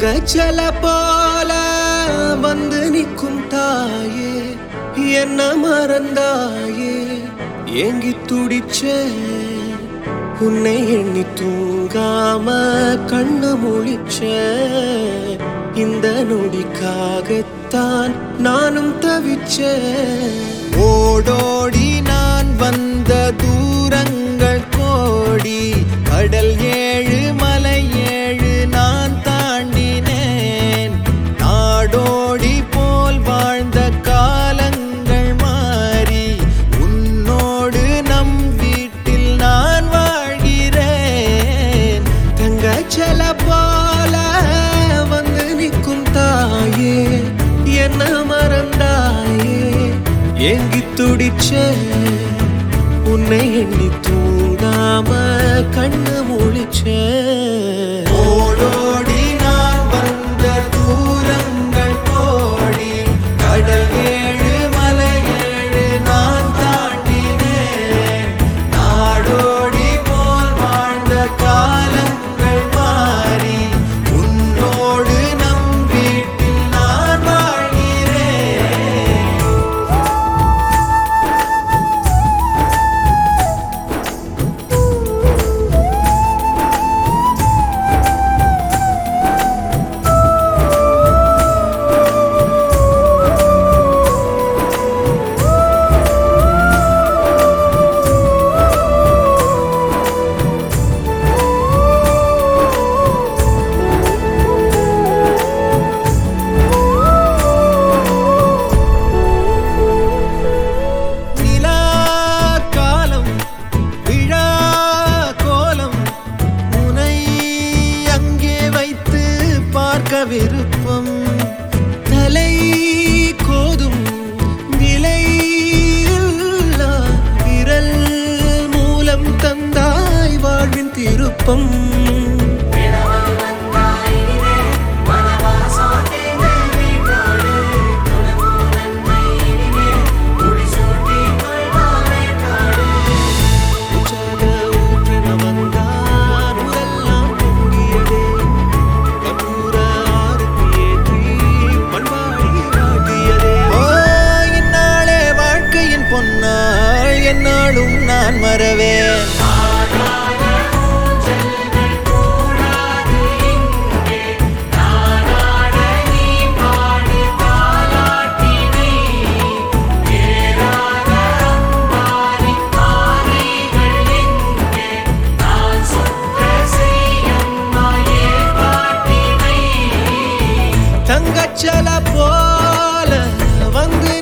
தங்கச்சல போல வந்து நிற்கும் தாயே என்ன மறந்தாயே ஏங்கி துடிச்ச உன்னை எண்ணி தூங்காம கண்ணு முழிச்ச இந்த நொடிக்காகத்தான் நானும் தவிச்சேன் ஓடோடி நான் வந்த தூரங்கள் கோடி கடல் ஏழு மலை ஏழு நான் தாண்டினேன் நாடோடி போல் வாழ்ந்த காலங்கள் மாறி உன்னோடு நம் வீட்டில் நான் வாழ்கிறேன் தங்கச்சல போல வந்து நிற்கும் தாயே என்ன மறந்தாயே ஏங்கி துடிச்ச உன்னை எண்ணி தூங்காம கண்ணு முழிச்ச ஓடோடி நான் வந்த தூரங்கள் கோடி கடல் ஏழு மலை ஏழு நான் தாண்டினேன் நாடோடி போல் வாழ்ந்த காலங்கள் மாறி உன்னோடு நம் வீட்டில் நான் வாழ்கிறேன் நிலா காலம் விழா கோலம் உனை அங்கே வைத்து பார்க்க விருப்பம் தலை கோதும் நிலை இல்லா விரல் மூலம் தந்தாய் வாழ்வின் திருப்பம் உற்சாக ஊற்றென வந்தான் உரெல்லாம் பொங்கியதே கற்பூர ஆரத்தி ஏற்றி பண்பாடி வாட்டியதே ஓ இந்நாளே வாழ்க்கையின் பொன்னாள் என்னாலும் நான் மறவேன் தங்கச்சல போல வந்து